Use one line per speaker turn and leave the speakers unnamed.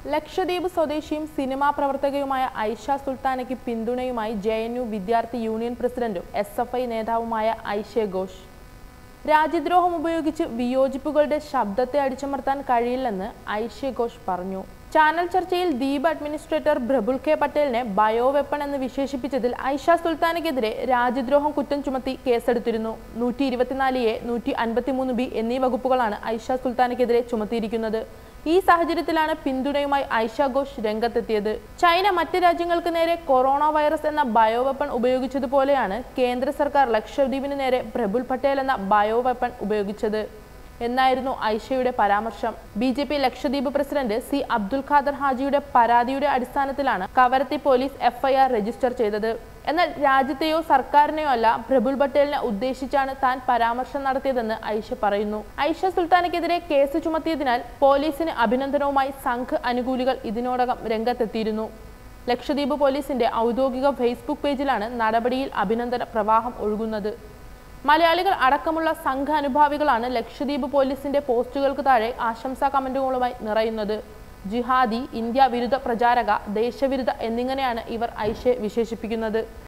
ലക്ഷദ്വീപ് സ്വദേശിയും സിനിമാ പ്രവർത്തകയുമായ ഐഷ സുൽത്താനയ്ക്ക് പിന്തുണയുമായി ജെ എൻ യു വിദ്യാർത്ഥി യൂണിയൻ പ്രസിഡന്റും എസ് എഫ് ഐ നേതാവുമായ ഐഷെ ഘോഷ് രാജ്യദ്രോഹം ഉപയോഗിച്ച് വിയോജിപ്പുകളുടെ ശബ്ദത്തെ അടിച്ചമർത്താൻ കഴിയില്ലെന്ന് ഐഷ്യ ഘോഷ് പറഞ്ഞു ചാനൽ ചർച്ചയിൽ ദ്വീപ് അഡ്മിനിസ്ട്രേറ്റർ പ്രബുൽ കെ പട്ടേലിനെ ബയോ വെപ്പൺ എന്ന് വിശേഷിപ്പിച്ചതിൽ ഐഷ സുൽത്താനയ്ക്കെതിരെ രാജ്യദ്രോഹം കുറ്റം ചുമത്തി കേസെടുത്തിരുന്നു നൂറ്റി ഇരുപത്തിനാല് എ നൂറ്റി അൻപത്തിമൂന്ന് ബി എന്നീ വകുപ്പുകളാണ് ഐഷ സുൽത്താനയ്ക്കെതിരെ ചുമത്തിയിരിക്കുന്നത് ഈ സാഹചര്യത്തിലാണ് പിന്തുണയുമായി ഐഷ ഘോഷ് രംഗത്തെത്തിയത് ചൈന മറ്റ് രാജ്യങ്ങൾക്ക് നേരെ കൊറോണ വൈറസ് എന്ന ബയോ വെപ്പൺ ഉപയോഗിച്ചതുപോലെയാണ് കേന്ദ്ര സർക്കാർ ലക്ഷദ്വീപിന് നേരെ പ്രഫുൽ പട്ടേൽ എന്ന ബയോ വെപ്പൺ ഉപയോഗിച്ചത് എന്നായിരുന്നു ഐഷയുടെ പരാമർശം B J P Lakshadweep president C Abdul Khader ഹാജിയുടെ പരാതിയുടെ അടിസ്ഥാനത്തിലാണ് കവരത്തി പോലീസ് എഫ്ഐആർ രജിസ്റ്റർ ചെയ്തത് എന്നാൽ രാജ്യത്തെയോ സർക്കാരിനെയോ അല്ല പ്രഫുൽ പട്ടേലിനെ ഉദ്ദേശിച്ചാണ് താൻ പരാമർശം നടത്തിയതെന്ന് ഐഷ പറയുന്നു ഐഷ സുൽത്താനയ്ക്കെതിരെ കേസ് ചുമത്തിയതിനാൽ പോലീസിന് അഭിനന്ദനവുമായി സംഘ് അനുകൂലികൾ ഇതിനോടകം രംഗത്തെത്തിയിരുന്നു ലക്ഷദ്വീപ് പോലീസിന്റെ ഔദ്യോഗിക ഫേസ്ബുക്ക് പേജിലാണ് നടപടിയിൽ അഭിനന്ദന പ്രവാഹം ഒഴുകുന്നത് മലയാളികൾ അടക്കമുള്ള സംഘ അനുഭാവികളാണ് ലക്ഷദ്വീപ് പോലീസിന്റെ പോസ്റ്റുകൾക്ക് താഴെ ആശംസാ കമന്റുകളുമായി നിറയുന്നത് ജിഹാദി ഇന്ത്യ വിരുദ്ധ പ്രചാരക ദേശവിരുദ്ധ എന്നിങ്ങനെയാണ് ഇവർ ഐഷയെ വിശേഷിപ്പിക്കുന്നത്